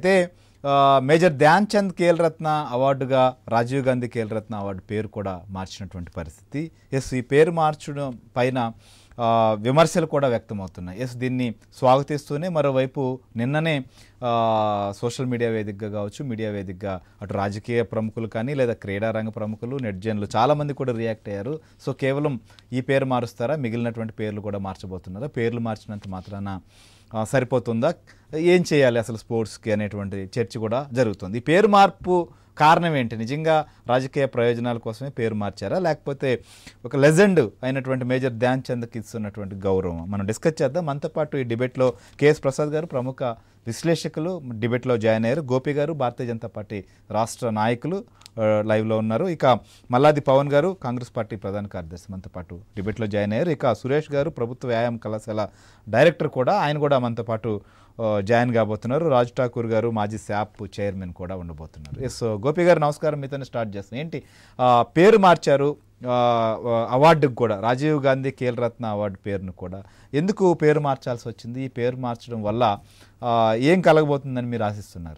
అయితే ఆ, మేజర్ ధ్యాన్ చంద్ ఖేల్ రత్న అవార్డుగా రాజీవ్ గాంధీ ఖేల్ రత్న అవార్డు పేరు కూడా మార్చినటువంటి పరిస్థితి ఎస్ ఈ పేరు మార్చడం పైన ఆ, విమర్శలు కూడా వ్యక్తమవుతున్నాయి ఎస్ దీన్ని స్వాగతిస్తూనే మరోవైపు నిన్ననే ఆ, సోషల్ మీడియా వేదికగా కావచ్చు మీడియా వేదికగా అటు రాజకీయ ప్రముఖులు కానీ లేదా క్రీడా రంగ ప్రముఖులు నెట్జన్లు చాలామంది కూడా రియాక్ట్ అయ్యారు సో కేవలం ఈ పేరు మారుస్తారా మిగిలినటువంటి పేర్లు కూడా మార్చబోతున్నారా పేర్లు మార్చినంత మాత్రాన ఆ, సరిపోతుందా ఏం చేయాలి అసలు స్పోర్ట్స్కి అనేటువంటి చర్చ కూడా జరుగుతుంది ఈ పేరు మార్పు కారణం ఏంటి నిజంగా రాజకీయ ప్రయోజనాల కోసమే పేరు మార్చారా లేకపోతే ఒక లెజెండ్ అయినటువంటి మేజర్ ధ్యాన్ చంద్కి ఇస్తున్నటువంటి గౌరవం మనం డిస్కస్ చేద్దాం మనతో పాటు ఈ డిబేట్లో కేఎస్ ప్రసాద్ గారు ప్రముఖ విశ్లేషకులు డిబేట్లో జాయిన్ అయ్యారు గోపి గారు భారతీయ జనతా పార్టీ రాష్ట్ర నాయకులు ఆ, లైవ్లో ఉన్నారు ఇక మల్లాది పవన్ గారు కాంగ్రెస్ పార్టీ ప్రధాన కార్యదర్శి మనతో పాటు డిబేట్లో జాయిన్ అయ్యారు ఇక సురేష్ గారు ప్రభుత్వ వ్యాయామ కళాశాల డైరెక్టర్ కూడా ఆయన కూడా మనతో పాటు ఆ, జాయిన్ కాబోతున్నారు రాజ్ ఠాకూర్ గారు మాజీ శాప్ చైర్మన్ కూడా ఉండబోతున్నారు ఎస్ గోపి గారు నమస్కారం మీతోనే స్టార్ట్ చేస్తాను ఏంటి ఆ, పేరు మార్చారు ఆ, ఆ, అవార్డుకు కూడా రాజీవ్ గాంధీ ఖేల్ రత్న అవార్డు పేరును కూడా ఎందుకు పేరు మార్చాల్సి వచ్చింది ఈ పేరు మార్చడం వల్ల ఆ, ఏం కలగబోతుందని మీరు ఆశిస్తున్నారు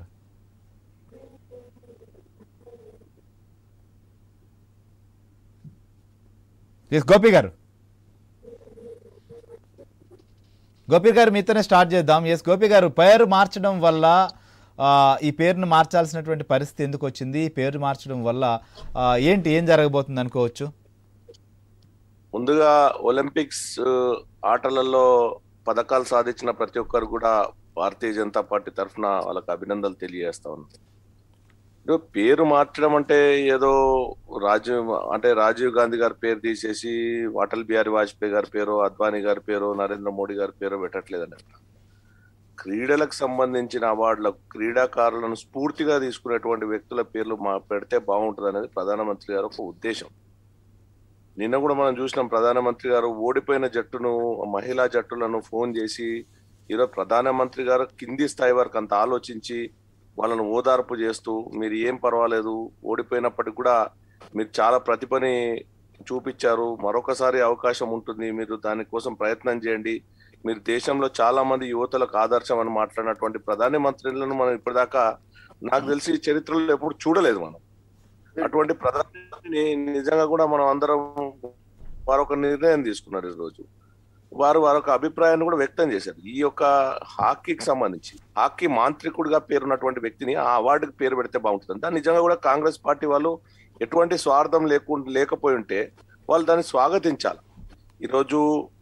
ఎస్ గోపి గారు గోపి గారు మీతోనే స్టార్ట్ చేద్దాం ఎస్ గోపి గారు పేరు మార్చడం వల్ల ఆ, ఈ పేరును మార్చాల్సినటువంటి పరిస్థితి ఎందుకు వచ్చింది ఈ పేరు మార్చడం వల్ల ఆ, ఏంటి ఏం జరగబోతుంది అనుకోవచ్చు ముందుగా ఒలింపిక్స్ ఆ, ఆటలలో పథకాలు సాధించిన ప్రతి ఒక్కరు కూడా భారతీయ జనతా పార్టీ తరఫున వాళ్ళకి అభినందనలు తెలియజేస్తా ఉన్నాను ఇప్పుడు పేరు మార్చడం అంటే ఏదో రాజీవ్ అంటే రాజీవ్ గాంధీ గారి పేరు తీసేసి అటల్ బిహారీ వాజ్పేయి గారి పేరు అద్వానీ గారి పేరు నరేంద్ర మోడీ గారి పేరు పెట్టట్లేదండి క్రీడలకు సంబంధించిన అవార్డులకు క్రీడాకారులను స్ఫూర్తిగా తీసుకునేటువంటి వ్యక్తుల పేర్లు మా పెడితే బాగుంటుంది అనేది ప్రధానమంత్రి గారు ఒక ఉద్దేశం నిన్న కూడా మనం చూసినాం ప్రధానమంత్రి గారు ఓడిపోయిన జట్టును మహిళా జట్టులను ఫోన్ చేసి ఈరోజు ప్రధానమంత్రి గారు కింది స్థాయి వరకు అంత ఆలోచించి వాళ్ళను ఓదార్పు చేస్తూ మీరు ఏం పర్వాలేదు ఓడిపోయినప్పటికి కూడా మీరు చాలా ప్రతిభని చూపించారు మరొకసారి అవకాశం ఉంటుంది మీరు దానికోసం ప్రయత్నం చేయండి మీరు దేశంలో చాలా మంది యువతలకు ఆదర్శం అని మాట్లాడినటువంటి ప్రధాని మంత్రులను మనం ఇప్పటిదాకా నాకు తెలిసి చరిత్రలో ఎప్పుడు చూడలేదు మనం అటువంటి ప్రధాని నిజంగా కూడా మనం అందరం వారు ఒక నిర్ణయం తీసుకున్నారు ఈ రోజు వారు వారి యొక్క అభిప్రాయాన్ని కూడా వ్యక్తం చేశారు ఈ యొక్క హాకీకి సంబంధించి హాకీ మాంత్రికుడిగా పేరున్నటువంటి వ్యక్తిని ఆ అవార్డుకి పేరు పెడితే బాగుంటుంది దాన్ని నిజంగా కూడా కాంగ్రెస్ పార్టీ వాళ్ళు ఎటువంటి స్వార్థం లేకుండా లేకపోయి ఉంటే వాళ్ళు దాన్ని స్వాగతించాలి ఈరోజు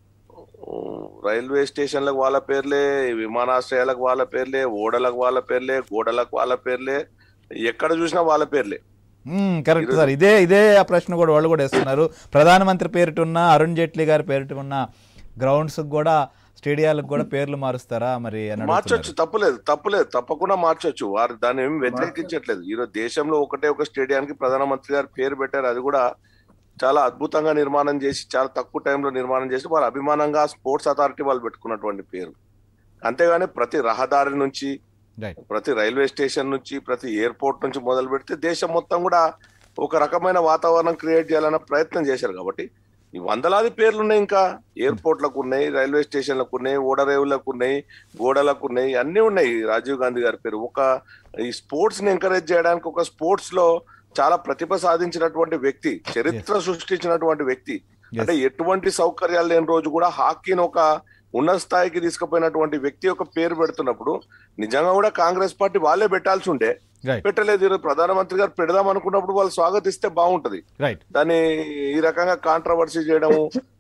ఊ, రైల్వే స్టేషన్లకు వాళ్ళ పేర్లే విమానాశ్రయాలకు వాళ్ళ పేర్లే ఓడలకు వాళ్ళ పేర్లే గోడలకు వాళ్ళ పేర్లే ఎక్కడ చూసినా వాళ్ళ పేర్లే మ్మ్, కరెక్ట్ సార్ ఇదే ఇదే ఆ ప్రశ్న కూడా వాళ్ళు కూడా వేస్తున్నారు ప్రధానమంత్రి పేరిట ఉన్న అరుణ్ జైట్లీ గారి పేరిట ఉన్న గ్రౌండ్స్ కూడా స్టేడియాలకు కూడా పేర్లు మారుస్తారా మరి అని అడుగుతున్నారు. మార్చొచ్చు తప్పులేదు తప్పులేదు తప్పకుండా మార్చొచ్చు వారు దాన్ని ఏమి వ్యతిరేకించట్లేదు ఈరోజు దేశంలో ఒకటే ఒక స్టేడియానికి ప్రధానమంత్రి గారు పేరు పెట్టారు అది కూడా చాలా అద్భుతంగా నిర్మాణం చేసి చాలా తక్కువ టైంలో నిర్మాణం చేసి వాళ్ళ అభిమానంగా స్పోర్ట్స్ అథారిటీ వాళ్ళు పెట్టుకున్నటువంటి పేరు అంతేగాని ప్రతి రహదారి నుంచి రైట్ ప్రతి రైల్వే స్టేషన్ నుంచి ప్రతి ఎయిర్పోర్ట్ నుంచి మొదలు పెడితే దేశం మొత్తం కూడా ఒక రకమైన వాతావరణం క్రియేట్ చేయాలన్న ప్రయత్నం చేశారు కాబట్టి ఈ వందలాది పేర్లు ఉన్నాయి ఇంకా ఎయిర్పోర్ట్లకు ఉన్నాయి రైల్వే స్టేషన్లకు ఉన్నాయి ఓడరేవులకు ఉన్నాయి గోడలకు ఉన్నాయి అన్ని ఉన్నాయి రాజీవ్ గాంధీ గారి పేరు ఒక ఈ స్పోర్ట్స్ ని ఎంకరేజ్ చేయడానికి ఒక స్పోర్ట్స్ లో చాలా ప్రతిభ సాధించినటువంటి వ్యక్తి చరిత్ర సృష్టించినటువంటి వ్యక్తి అంటే ఎటువంటి సౌకర్యాలు లేని రోజు కూడా హాకీని ఒక ఉన్నత స్థాయికి తీసుకుపోయినటువంటి వ్యక్తి యొక్క పేరు పెడుతున్నప్పుడు నిజంగా కూడా కాంగ్రెస్ పార్టీ వాళ్ళే పెట్టాల్సి ఉండే రైట్ పెట్టలేదు ఈరోజు ప్రధానమంత్రి గారు పెడదాం అనుకున్నప్పుడు వాళ్ళు స్వాగతిస్తే బాగుంటది రైట్ దాన్ని ఈ రకంగా కాంట్రవర్సీ చేయడము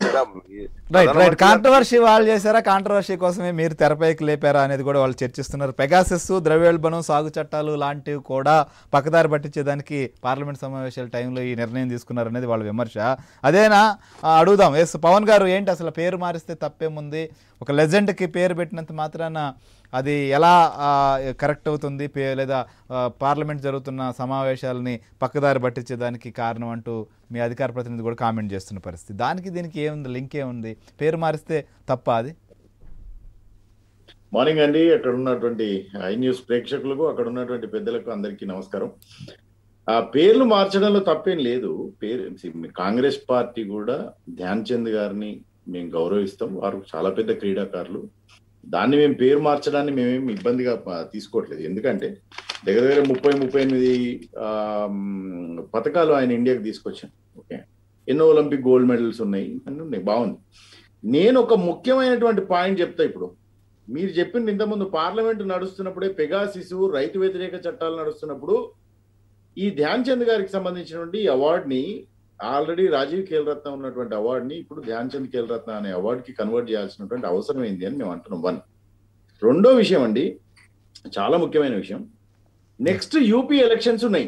రైట్ రైట్ కాంట్రవర్సీ వాళ్ళు చేశారా కాంట్రవర్సీ కోసమే మీరు తెరపైకి లేపారా అనేది కూడా వాళ్ళు చర్చిస్తున్నారు పెగాసెస్ ద్రవ్యోల్బణం సాగు చట్టాలు లాంటివి కూడా పక్కదారి పట్టించేదానికి పార్లమెంట్ సమావేశాల టైంలో ఈ నిర్ణయం తీసుకున్నారు అనేది వాళ్ళ విమర్శ అదేనా ఆ, అడుగుదాం ఎస్ పవన్ గారు ఏంటి అసలు పేరు మారిస్తే తప్పేముంది ఒక లెజెండ్కి పేరు పెట్టినంత మాత్రాన అది ఎలా ఆ, కరెక్ట్ అవుతుంది పే- లేదా ఆ, పార్లమెంట్ జరుగుతున్న సమావేశాలని పక్కదారి పట్టించేదానికి కారణం అంటూ మీ అధికార ప్రతినిధి కూడా కామెంట్ చేస్తున్న పరిస్థితి దానికి దీనికి ఏముంది లింక్ ఏముంది పేరు మారిస్తే తప్ప అది మార్నింగ్ అండి అక్కడ ఉన్నటువంటి ఐ న్యూస్ ప్రేక్షకులకు అక్కడ ఉన్నటువంటి పెద్దలకు అందరికీ నమస్కారం ఆ పేర్లు మార్చడంలో తప్పేం లేదు పేరు కాంగ్రెస్ పార్టీ కూడా ధ్యాన్ చంద్ గారిని మేము గౌరవిస్తాం వారు చాలా పెద్ద క్రీడాకారులు దాన్ని మేము పేరు మార్చడాన్ని మేమేమి ఇబ్బందిగా ప- తీసుకోవట్లేదు ఎందుకంటే దగ్గర దగ్గర ముప్పై ముప్పై ఎనిమిది ఆ, మ్, పథకాలు ఆయన ఇండియాకి తీసుకొచ్చాం ఓకే ఎన్నో ఒలింపిక్ గోల్డ్ మెడల్స్ ఉన్నాయి అన్నీ ఉన్నాయి బాగుంది నేను ఒక ముఖ్యమైనటువంటి పాయింట్ చెప్తా ఇప్పుడు మీరు చెప్పింది ఇంతకుముందు పార్లమెంట్ నడుస్తున్నప్పుడే పెగాసిసు రైతు వ్యతిరేక చట్టాలు నడుస్తున్నప్పుడు ఈ ధ్యాన్ చంద్ గారికి సంబంధించినటువంటి ఈ అవార్డుని ఆల్రెడీ రాజీవ్ ఖేల్ రత్న ఉన్నటువంటి అవార్డుని ఇప్పుడు ధ్యాన్ చంద్ ఖేల్ రత్న అనే అవార్డుకి కన్వర్ట్ చేయాల్సినటువంటి అవసరం ఏంది అని మేము అంటున్నాం వన్ రెండో విషయం అండి చాలా ముఖ్యమైన విషయం నెక్స్ట్ యూపీ ఎలక్షన్స్ ఉన్నాయి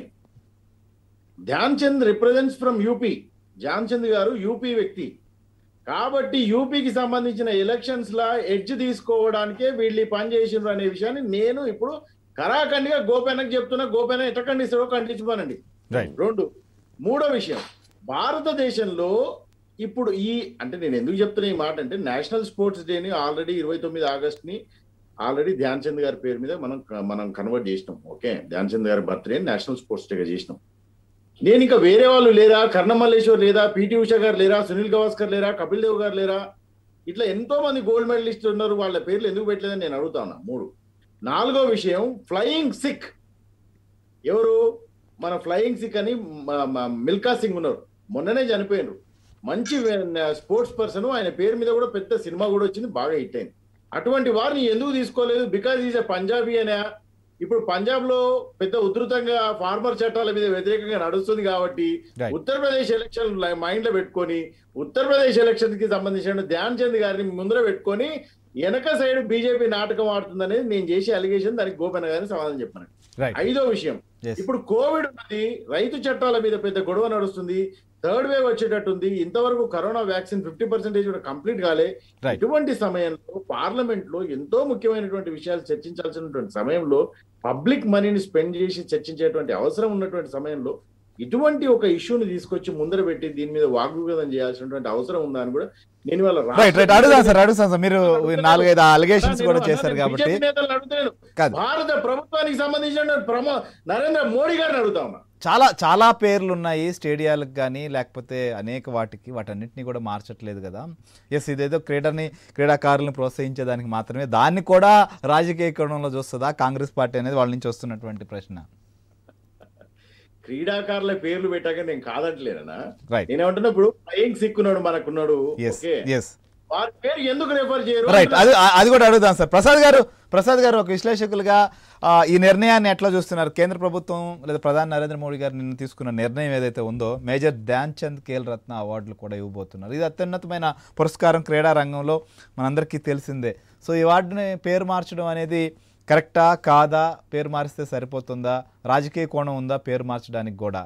Dhyan Chand represents from UP Dhyan Chand గారు యూపీ వ్యక్తి కాబట్టి యూపీకి సంబంధించిన ఎలక్షన్స్ లా ఎడ్జ్ తీసుకోవడానికే వీళ్ళు ఈ పని చేసిండ్రు అనే విషయాన్ని నేను ఇప్పుడు కరాఖండిగా గోపెనకు చెప్తున్నా గోపెన ఎట్ట ఖండిస్తాడో ఖండించుకోనండి రైట్ రెండు మూడో విషయం భారతదేశంలో ఇప్పుడు ఈ అంటే నేను ఎందుకు చెప్తున్నా ఈ మాట అంటే నేషనల్ స్పోర్ట్స్ డేని ఆల్రెడీ ఇరవై తొమ్మిది ఆగస్ట్ ని ఆల్రెడీ ధ్యాన్ చంద్ గారి పేరు మీద మనం మనం కన్వర్ట్ చేసినాం ఓకే ధ్యాన్ చంద్ గారి బర్త్డే నేషనల్ స్పోర్ట్స్ డేగా చేసినాం నేను ఇంకా వేరే వాళ్ళు లేరా కర్ణమల్లేశ్వర్ లేదా పిటి ఉషా గారు లేరా సునీల్ గవాస్కర్ లేరా కపిల్ దేవ్ గారు లేరా ఇట్లా ఎంతో మంది గోల్డ్ మెడలిస్ట్ ఉన్నారు వాళ్ళ పేర్లు ఎందుకు పెట్టలేదని నేను అడుగుతా ఉన్నా మూడు నాలుగో విషయం ఫ్లయింగ్ సిక్ ఎవరు మన ఫ్లయింగ్ సిక్ అని మ- మ- మిల్కా సింగ్ ఉన్నారు మొన్ననే చనిపోయినారు మంచి స్పోర్ట్స్ పర్సన్ ఆయన పేరు మీద కూడా పెద్ద సినిమా కూడా వచ్చింది బాగా హిట్ అయింది అటువంటి వారిని ఎందుకు తీసుకోలేదు బికాజ్ ఈజ్ ఎ పంజాబీ అనే ఇప్పుడు పంజాబ్ లో పెద్ద ఉధృతంగా ఫార్మర్ చట్టాల మీద వ్యతిరేకంగా నడుస్తుంది కాబట్టి Right. ఉత్తరప్రదేశ్ ఎలక్షన్ మైండ్ లో పెట్టుకొని ఉత్తరప్రదేశ్ ఎలక్షన్ కి సంబంధించిన ధ్యాన్ చంద్ గారిని ముందర పెట్టుకొని వెనక సైడ్ బీజేపీ నాటకం ఆడుతుంది అనేది నేను చేసే అలిగేషన్ దానికి గోపెన గారిని సమాధానం చెప్పాను రైట్ ఐదో విషయం Yes. ఇప్పుడు కోవిడ్ ఉన్నది రైతు చట్టాల మీద పెద్ద గొడవ నడుస్తుంది థర్డ్ వేవ్ వచ్చేటట్టుంది ఇంతవరకు కరోనా వ్యాక్సిన్ ఫిఫ్టీ పర్సెంటేజ్ కూడా కంప్లీట్ కాలే Right. ఇటువంటి సమయంలో పార్లమెంట్ లో ఎంతో ముఖ్యమైనటువంటి విషయాలు చర్చించాల్సినటువంటి సమయంలో పబ్లిక్ మనీని స్పెండ్ చేసి చర్చించేటువంటి అవసరం ఉన్నటువంటి సమయంలో ఇటువంటి ఒక ఇష్యూని తీసుకొచ్చి ముందర పెట్టి దీని మీద వాగ్వివాదం చేయాల్సినటువంటి అవసరం ఉందా అని కూడా నేను వాళ్ళ రైట్ రైట్ అడుగుదాం సార్ అడుగుతాం సార్ మీరు నాలుగైదు అలిగేషన్స్ కూడా చేశారు కాబట్టి నేతలను అడుగుతాను కాదు. భారత ప్రభుత్వానికి సంబంధించిన ప్రమో నరేంద్ర మోడీ గారిని అడుగుతా ఉన్నా చాలా చాలా పేర్లు ఉన్నాయి స్టేడియాలకు కానీ లేకపోతే అనేక వాటికి వాటన్నిటిని కూడా మార్చట్లేదు కదా ఎస్ ఇదేదో క్రీడని క్రీడాకారులను ప్రోత్సహించేదానికి మాత్రమే దాన్ని కూడా రాజకీయ కోణంలో చూస్తుందా కాంగ్రెస్ పార్టీ అనేది వాళ్ళ నుంచి వస్తున్నటువంటి ప్రశ్న క్రీడాకారుల పేర్లు పెట్టాక నేను కాదంటలేనా రైట్ నేనేమంటున్నా ఇప్పుడు ఫ్లయింగ్ సిక్కున్నాడు మనకున్నాడు ఎస్ ఓకే ఎస్ వారి పేరు ఎందుకు రెఫర్ చేయరు రైట్ అది అది కూడా అడుగుదాం సార్ ప్రసాద్ గారు ప్రసాద్ గారు ఒక విశ్లేషకులుగా ఆ, ఈ నిర్ణయాన్ని ఎట్లా చూస్తున్నారు కేంద్ర ప్రభుత్వం లేదా ప్రధాని నరేంద్ర మోడీ గారు నిన్న తీసుకున్న నిర్ణయం ఏదైతే ఉందో మేజర్ ధ్యాన్ చంద్ ఖేల్ రత్న అవార్డులు కూడా ఇవ్వబోతున్నారు ఇది అత్యున్నతమైన పురస్కారం క్రీడా రంగంలో మనందరికీ తెలిసిందే సో ఈ అవార్డుని పేరు మార్చడం అనేది కరెక్టా కాదా పేరు మారిస్తే సరిపోతుందా రాజకీయ కోణం ఉందా పేరు మార్చడానికి కూడా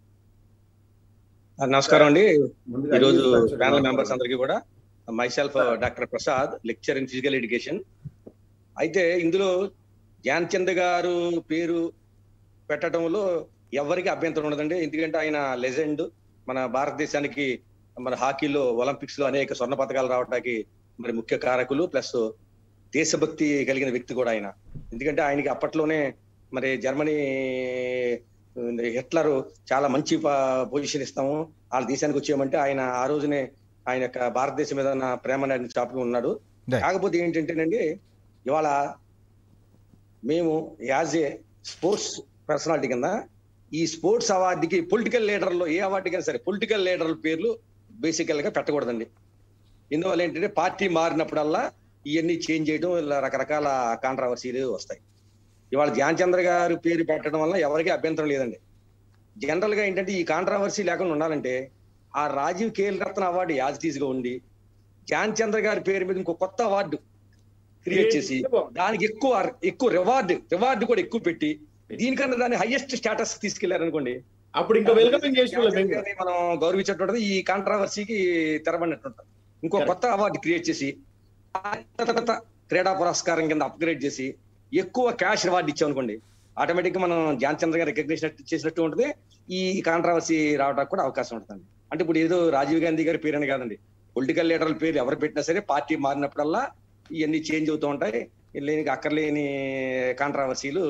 ఆ, నమస్కారం అండి ముందుగా ఈ రోజు ఈ ప్యానల్ మెంబర్స్ అందరికీ కూడా myself doctor Prasad lecture in physical education అయితే ఇందులో ధ్యాన్ చంద్ గారు పేరు పెట్టడంలో ఎవరికి అభ్యంతరం ఉండదండి ఎందుకంటే ఆయన లెజెండ్ మన భారతదేశానికి మన హాకీలో ఒలింపిక్స్ లో అనేక స్వర్ణ పథకాలు రావడానికి మరి ముఖ్య కారకులు ప్లస్ దేశభక్తి కలిగిన వ్యక్తి కూడా ఆయన ఎందుకంటే ఆయనకి అప్పట్లోనే మరి జర్మనీ హిట్లర్ చాలా మంచి పొజిషన్ ఇస్తాము వాళ్ళ దేశానికి వచ్చేయమంటే ఆయన ఆ రోజునే ఆయన యొక్క భారతదేశం మీద ఉన్న ప్రేమ అనేది చాపుకుని ఉన్నాడు Right. కాకపోతే ఏంటంటేనండి ఇవాళ మేము యాజ్ ఏ స్పోర్ట్స్ పర్సనాలిటీ కింద ఈ స్పోర్ట్స్ అవార్డుకి పొలిటికల్ లీడర్లో ఏ అవార్డుకైనా సరే పొలిటికల్ లీడర్ల పేర్లు బేసికల్ గా పెట్టకూడదండి ఇందువల్ల ఏంటంటే పార్టీ మారినప్పుడల్లా ఇవన్నీ చేంజ్ చేయడం ఇలా రకరకాల కాంట్రవర్సీలు వస్తాయి ఇవాళ ధ్యాన్ చంద్ర గారి పేరు పెట్టడం వల్ల ఎవరికీ అభ్యంతరం లేదండి జనరల్ గా ఏంటంటే ఈ కాంట్రవర్సీ లేకుండా ఉండాలంటే ఆ రాజీవ్ కేఎల్ రత్న అవార్డు యాజ్ టీజ్ గా ఉండి ధ్యాన్ చంద్ర గారి పేరు మీద ఇంకో కొత్త అవార్డు క్రియేట్ చేసి దానికి ఎక్కువ ఎక్కువ రివార్డు రివార్డు కూడా ఎక్కువ పెట్టి దీనికన్నా దాన్ని హైయెస్ట్ స్టేటస్ తీసుకెళ్లారనుకోండి అప్పుడు ఇంకా వెల్కమింగ్ చేసుకోలేదు ధ్యాన్ చంద్ర గారిని మనం గౌరవించేటువంటిది ఈ కాంట్రవర్సీకి తెరబడినట్టుంటది ఇంకో Correct. కొత్త అవార్డు క్రియేట్ చేసి ఆ కొత్త క్రీడా పురస్కారం కింద అప్గ్రేడ్ చేసి ఎక్కువ క్యాష్ రివార్డ్ ఇచ్చామనుకోండి ఆటోమేటిక్ గా మనం ధ్యాన్ చంద్ర గారు రికగ్నిషన్ చేసినట్టు ఉంటుంది ఈ కాంట్రవర్సీ రావడానికి కూడా అవకాశం ఉంటుంది అంటే ఇప్పుడు ఏదో రాజీవ్ గాంధీ గారి పేరు అని కాదండి పొలిటికల్ లీడర్ల పేరు ఎవరు పెట్టినా సరే పార్టీ మారినప్పుడల్లా ఇవన్నీ చేంజ్ అవుతూ ఉంటాయి లేని అక్కర్లేని కాంట్రవర్సీలు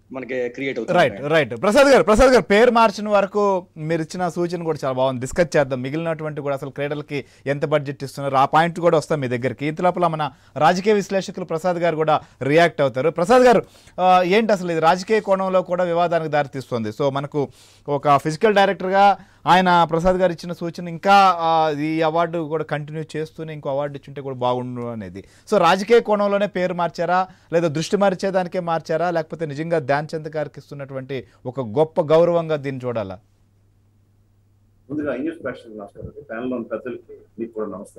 మనకి క్రియేట్ రైట్ అవుతుంది రైట్ ప్రసాద్ గారు ప్రసాద్ గారు పేరు మార్చిన వరకు మీరు ఇచ్చిన సూచన కూడా చాలా బాగుంది డిస్కస్ చేద్దాం మిగిలినటువంటి కూడా అసలు క్రీడలకి ఎంత బడ్జెట్ ఇస్తున్నారు ఆ పాయింట్ కూడా వస్తాం మీ దగ్గరికి ఇంత లోపల మన రాజకీయ విశ్లేషకులు ప్రసాద్ గారు కూడా రియాక్ట్ అవుతారు ప్రసాద్ గారు ఆ, ఏంటి అసలు ఇది రాజకీయ కోణంలో కూడా వివాదానికి దారితీస్తుంది సో మనకు ఒక ఫిజికల్ డైరెక్టర్గా ఆయన ప్రసాద్ గారు ఇచ్చిన సూచన ఇంకా ఆ, ఈ అవార్డు కూడా కంటిన్యూ చేస్తూనే ఇంకో అవార్డు ఇచ్చుంటే కూడా బాగుండు అనేది సో రాజకీయ కోణంలోనే పేరు మార్చారా లేదా దృష్టి మార్చేదానికే మార్చారా లేకపోతే నిజంగా ధ్యాన్ చంద్ గారికి ఇస్తున్నటువంటి ఒక గొప్ప గౌరవంగా దీన్ని చూడాలా ముందుగా ఇంగ్లీష్ ప్రేక్షకులు నమస్కారం ప్యానల్ ఉన్న పెద్దలకి మీకు కూడా నమస్తే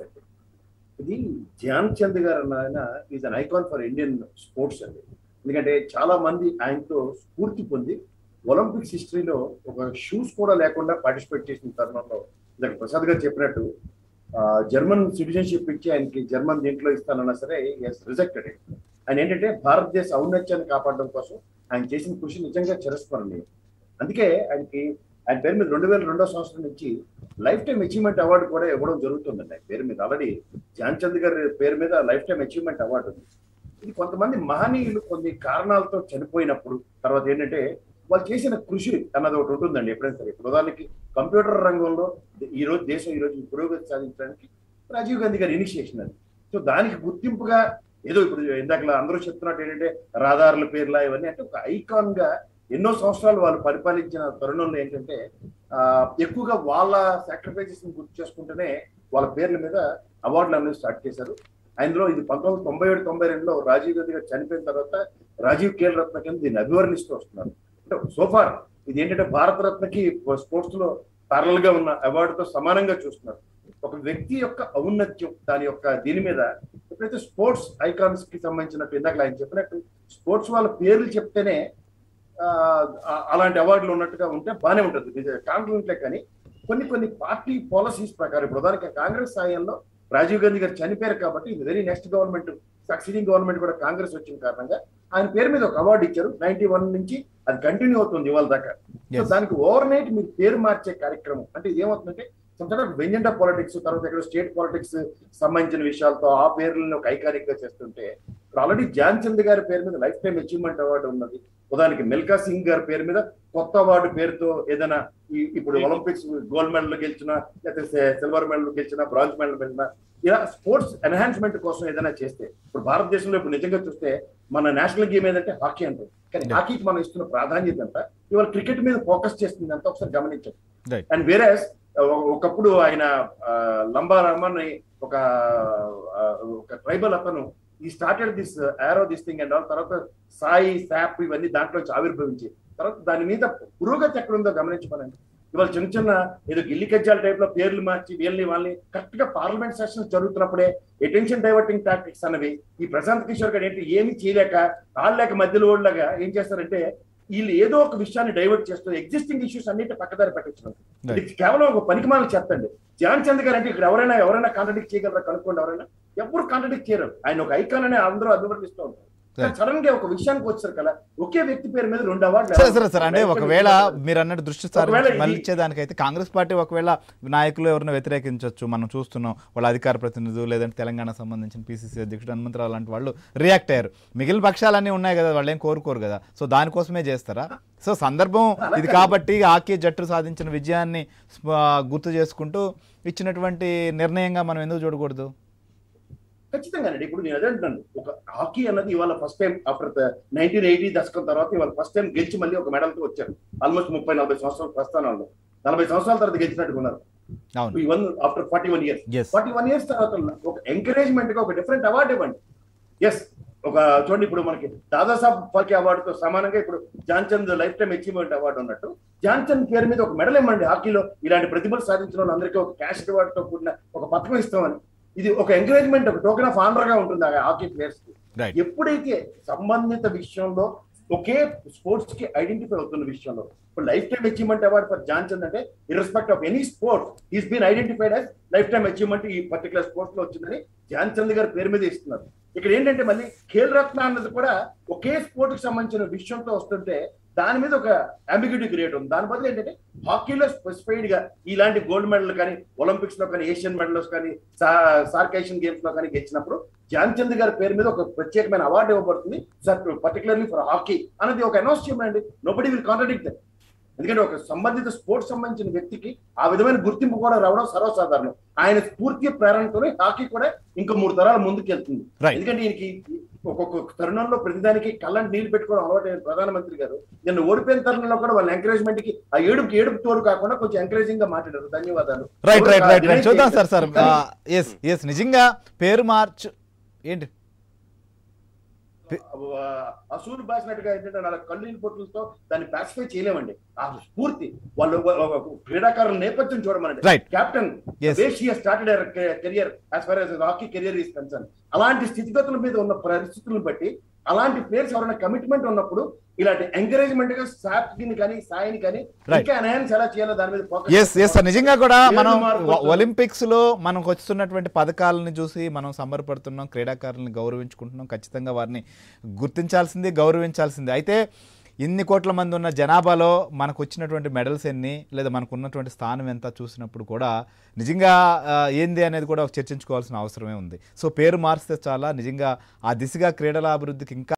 ఇది ధ్యాన్ చంద్ గారు అన్న ఆయన is an icon for Indian sports అండి ఎందుకంటే చాలా మంది ఆయనతో స్ఫూర్తి పొంది ఒలింపిక్స్ హిస్టరీలో ఒక షూస్ కూడా లేకుండా పార్టిసిపేట్ చేసిన తరుణంలో ఇందాక ప్రసాద్ గారు చెప్పినట్టు ఆ, జర్మన్ సిటిజన్షిప్ ఇచ్చి ఆయనకి జర్మన్ దీంట్లో ఇస్తానన్నా సరే రిజెక్టెడ్ ఆయన ఏంటంటే భారతదేశ ఔన్నత్యాన్ని కాపాడడం కోసం ఆయన చేసిన కృషి నిజంగా చిరస్మరణీయం అందుకే ఆయనకి ఆయన పేరు మీద రెండు వేల రెండో సంవత్సరం నుంచి లైఫ్ టైం అచీవ్మెంట్ అవార్డు కూడా ఇవ్వడం జరుగుతుందండి ఆయన పేరు మీద ఆల్రెడీ ధ్యాన్ చంద్ గారి పేరు మీద లైఫ్ టైం అచీవ్మెంట్ అవార్డు ఉంది ఇది కొంతమంది మహనీయులు కొన్ని కారణాలతో చనిపోయినప్పుడు తర్వాత ఏంటంటే వాళ్ళు చేసిన కృషి అన్నది ఒకటి ఉంటుందండి ఎప్పుడైనా సరే ఇప్పుడు ఉదాహరణకి కంప్యూటర్ రంగంలో ఈ రోజు దేశం ఈ రోజు పురోగతి సాధించడానికి రాజీవ్ గాంధీ గారి ఇనిషియేషన్ అది సో దానికి గుర్తింపుగా ఏదో ఇప్పుడు ఇందాక అందరూ చెప్తున్నట్టు ఏంటంటే రహదారుల పేర్లా ఇవన్నీ అంటే ఒక ఐకాన్ గా ఎన్నో సంవత్సరాలు వాళ్ళు పరిపాలించిన తరుణంలో ఏంటంటే ఆ, ఎక్కువగా వాళ్ళ సాక్రిఫైసెస్ గుర్తు చేసుకుంటూనే వాళ్ళ పేర్ల మీద అవార్డులు అనేది స్టార్ట్ చేశారు అందులో ఇది పంతొమ్మిది వందల తొంభై ఏడు తొంభై రెండులో రాజీవ్ గాంధీ గారు చనిపోయిన తర్వాత రాజీవ్ ఖేల్ రత్న కింద దీన్ని అభివర్ణిస్తూ వస్తున్నారు అంటే సోఫార్ ఇది ఏంటంటే భారత రత్నకి స్పోర్ట్స్ లో ప్యారల్ గా ఉన్న అవార్డుతో సమానంగా చూస్తున్నారు ఒక వ్యక్తి యొక్క ఔన్నత్యం దాని యొక్క దీని మీద ఎప్పుడైతే స్పోర్ట్స్ ఐకాన్స్ కి సంబంధించినట్టు ఇందాక ఆయన చెప్పినట్టు స్పోర్ట్స్ వాళ్ళ పేర్లు చెప్తేనే ఆ, ఆ- అలాంటి అవార్డులు ఉన్నట్టుగా ఉంటే బాగానే ఉంటుంది కాంగ్రెస్లే కానీ కొన్ని కొన్ని పార్టీ పాలసీస్ ప్రకారం ఇప్పుడు ఉదాహరణకి కాంగ్రెస్ సాయంలో రాజీవ్ గాంధీ గారు చనిపోయారు కాబట్టి very next government succeeding government కూడా కాంగ్రెస్ వచ్చిన కారణంగా ఆయన పేరు మీద ఒక అవార్డు ఇచ్చారు నైన్టీ వన్ నుంచి అది కంటిన్యూ అవుతుంది ఇవాళ దాకా సో Yes. దానికి ఓవర్ నైట్ మీరు పేరు మార్చే కార్యక్రమం అంటే ఇది ఏమవుతుందంటే సంవత్సరాలు వెంజెండా పాలిటిక్స్ తర్వాత ఇక్కడ స్టేట్ పాలిటిక్స్ సంబంధించిన విషయాలతో ఆ పేర్లను ఒక ఐకానిక్ గా చేస్తుంటే ఇప్పుడు ఆల్రెడీ ధ్యాన్ చంద్ గారి పేరు మీద లైఫ్ టైం అచీవ్మెంట్ అవార్డు ఉన్నది ఉదాహరణకి మిల్కా సింగ్ గారి పేరు మీద కొత్త అవార్డు పేరుతో ఏదైనా ఈ- ఇప్పుడు ఒలింపిక్స్ గోల్డ్ మెడల్ గెలిచిన లేకపోతే సిల్వర్ మెడల్ గెలిచిన బ్రాంజ్ మెడల్ గెలిచిన ఇలా స్పోర్ట్స్ ఎన్హాన్స్మెంట్ కోసం ఏదైనా చేస్తే ఇప్పుడు భారతదేశంలో ఇప్పుడు నిజంగా చూస్తే మన నేషనల్ గేమ్ ఏదంటే హాకీ అంటారు కానీ Yeah. హాకీకి మనం ఇస్తున్న ప్రాధాన్యత అంతా ఇవాళ క్రికెట్ మీద ఫోకస్ చేస్తుంది అంతా ఒకసారి గమనించండి Right. అండ్ వేరే ఒకప్పుడు ఆయన ఆ, లంబా రమన్ ఒక ఆ, ఒక ట్రైబల్ అతను ఈ started this arrow this thing and all తర్వాత సాయి శాప్ ఇవన్నీ దాంట్లో నుంచి ఆవిర్భవించి తర్వాత దాని మీద పురోగతి ఎక్కడ ఉందో గమనించుకోనండి ఇవాళ చిన్న చిన్న ఏదో గిల్లి కజ్జాల టైప్ లో పేర్లు మార్చి వీళ్ళని వాళ్ళని కరెక్ట్ గా పార్లమెంట్ సెషన్స్ జరుగుతున్నప్పుడే అటెన్షన్ డైవర్టింగ్ టాక్టిక్స్ అన్నవి ఈ ప్రశాంత్ కిషోర్ గారు ఏంటి ఏమీ చేయలేక ఆడలేక మధ్యలో ఓడలాగా ఏం చేస్తారంటే వీళ్ళు ఏదో ఒక విషయాన్ని డైవర్ట్ చేస్తూ ఎగ్జిస్టింగ్ ఇష్యూస్ అన్నిటి పక్కదారి పెట్టించడం ఇది కేవలం ఒక పనికిమాల చెప్పండి ధ్యాన్ చంద్ గారు అంటే ఇక్కడ ఎవరైనా ఎవరైనా కాంట్రడిక్ట్ చేయగలరా కనుక్కోండి ఎవరైనా ఎవరు కాంట్రడిక్ట్ చేయరు ఆయన ఒక ఐకాన్ అనే అందరూ అభివర్ణిస్తూ ఉంటారు Right. సడన్ గా ఒక విషయానికి వచ్చారు కదా ఒకే వ్యక్తి పేరు మీద రెండు అవార్డులు సరే సరే సరే అంటే ఒకవేళ మీరు అన్నట్టు దృష్టి ఒకవేళ సారించి ఇది- మళ్ళించేదానికైతే కాంగ్రెస్ పార్టీ ఒకవేళ నాయకులు ఎవరిని వ్యతిరేకించవచ్చు మనం చూస్తున్నాం వాళ్ళ అధికార ప్రతినిధులు లేదంటే తెలంగాణ సంబంధించిన పీసీసీ అధ్యక్షుడు హనుమంతరావు లాంటి వాళ్ళు రియాక్ట్ అయ్యారు మిగిలిన పక్షాలన్నీ ఉన్నాయి కదా వాళ్ళు ఏం కోరుకోరు కదా సో దానికోసమే చేస్తారా సో సందర్భం ఇది కాబట్టి హాకీ జట్టు సాధించిన విజయాన్ని స్మ- గుర్తు చేసుకుంటూ ఇచ్చినటువంటి నిర్ణయంగా మనం ఎందుకు చూడకూడదు ఖచ్చితంగానండి ఇప్పుడు నేను అదే అంటున్నాను ఒక హాకీ అన్నది ఇవాళ first time after nineteen eighty దశకం తర్వాత ఇవాళ ఫస్ట్ టైం గెలిచి మళ్ళీ ఒక మెడల్తో వచ్చారు ఆల్మోస్ట్ ముప్పై నలభై సంవత్సరాల ప్రస్థానంలో నలభై సంవత్సరాల తర్వాత గెలిచినట్టు ఉన్నారు అవును one after forty one years yes forty one years తర్వాత ఒక ఎంకరేజ్మెంట్ గా ఒక డిఫరెంట్ అవార్డు ఇవ్వండి ఎస్ ఒక చూడండి ఇప్పుడు మనకి దాదాసాబ్ ఫాల్కే అవార్డుతో సమానంగా ఇప్పుడు Dhyan Chand lifetime achievement award ఉన్నట్టు జాన్ చంద్ పేరు మీద ఒక మెడల్ ఇవ్వండి హాకీలో ఇలాంటి ప్రతిభలు సాధించిన వాళ్ళందరికీ ఒక క్యాష్ రివార్డ్తో కూడిన ఒక పథకం ఇస్తామని ఇది ఒక ఎంకరేజ్మెంట్ ఒక టోకెన్ ఆఫ్ ఆనర్ గా ఉంటుంది ఆ హాకీ ప్లేయర్స్ కి రైట్ ఎప్పుడైతే సంబంధిత విషయంలో ఒకే స్పోర్ట్స్ కి ఐడెంటిఫై అవుతున్న విషయంలో ఇప్పుడు lifetime achievement award for Dhyan Chand అంటే irrespective of any sport is been identified as lifetime achievement ఈ పర్టికులర్ స్పోర్ట్స్ లో వచ్చిందని జాన్ చంద్ గారి పేరు మీద ఇస్తున్నారు ఇక్కడ ఏంటంటే మళ్ళీ ఖేల్ రత్న అన్నది కూడా ఒకే స్పోర్ట్ కి సంబంధించిన విషయంతో వస్తుంటే దాని మీద ఒక అంబిగ్యూటీ క్రియేట్ ఉంది దాని బదులు ఏంటంటే హాకీలో స్పెసిఫైడ్ గా ఇలాంటి గోల్డ్ మెడల్ కానీ ఒలింపిక్స్ లో కానీ ఏషియన్ మెడల్స్ కానీ సార్క్ ఏషియన్ గేమ్స్ లో కానీ గెలిచినప్పుడు ధ్యాన్ చంద్ గారి పేరు మీద ఒక ప్రత్యేకమైన అవార్డు ఇవ్వబడుతుంది పర్టికులర్లీ ఫర్ హాకీ అనేది ఒక అనౌన్స్ చేయమండి నోబడి విల్ కాంట్రడిక్ట్ ఎందుకంటే ఒక సంబంధిత స్పోర్ట్స్ సంబంధించిన వ్యక్తికి ఆ విధమైన గుర్తింపు కూడా రావడం సర్వసాధారణం ఆయన స్ఫూర్తి ప్రేరణతోనే హాకీ కూడా ఇంకా మూడు తరాల ముందుకు వెళ్తుంది Right. ఎందుకంటే ఈయనకి ఒక్కొక్క తరుణంలో ప్రతిదానికి కళ్ళని నీళ్లు పెట్టుకోవడం అలవాటు ప్రధానమంత్రి గారు నిన్న ఓడిపోయిన తరుణంలో కూడా వాళ్ళ ఎంకరేజ్మెంట్ కి ఆ ఏడుపు ఏడుపు తోడు కాకుండా కొంచెం ఎంకరేజింగ్ గా మాట్లాడారు ధన్యవాదాలు రైట్ రైట్ రైట్ రైట్ చూద్దాం సార్ సార్ కానీ ఎస్ ఎస్ నిజంగా పేరు మార్చు ఏంటి అసూరు బాసినట్టుగా ఏంటంటే వాళ్ళ కళ్ళీని పొట్టులతో దాన్ని పాసిఫై చేయలేమండి ఆ స్ఫూర్తి వాళ్ళు ఒక- ఒక క్రీడాకారుల నేపథ్యం చూడమనండి Right. Captain Yes. Started career as far as hockey career is concern అలాంటి స్థితిగతుల మీద ఉన్న పరిస్థితులను బట్టి అలాంటి ప్లేయర్స్ ఎవరైనా కమిట్మెంట్ ఉన్నప్పుడు ఇలాంటి ఎంకరేజ్మెంట్ గా సాత్ని కానీ సాయిని కానీ Right. ఇంకా ఎన్హాన్స్ ఎలా చేయాలో దాని మీద focus ఎస్ ఎస్ సార్ నిజంగా కూడా పేరు మనం మార్పు ఒ- ఒలింపిక్స్ లో మనకు వస్తున్నటువంటి పథకాలను చూసి మనం సంబరపడుతున్నాం క్రీడాకారులను గౌరవించుకుంటున్నాం ఖచ్చితంగా వారిని గుర్తించాల్సింది గౌరవించాల్సింది అయితే ఇన్ని కోట్ల మంది ఉన్న జనాభాలో మనకు వచ్చినటువంటి మెడల్స్ ఎన్ని లేదా మనకు ఉన్నటువంటి స్థానం ఎంత చూసినప్పుడు కూడా నిజంగా ఆ, ఏంది అనేది కూడా చర్చించుకోవాల్సిన అవసరమే ఉంది సో పేరు మారిస్తే చాలా నిజంగా ఆ దిశగా క్రీడల అభివృద్ధికి ఇంకా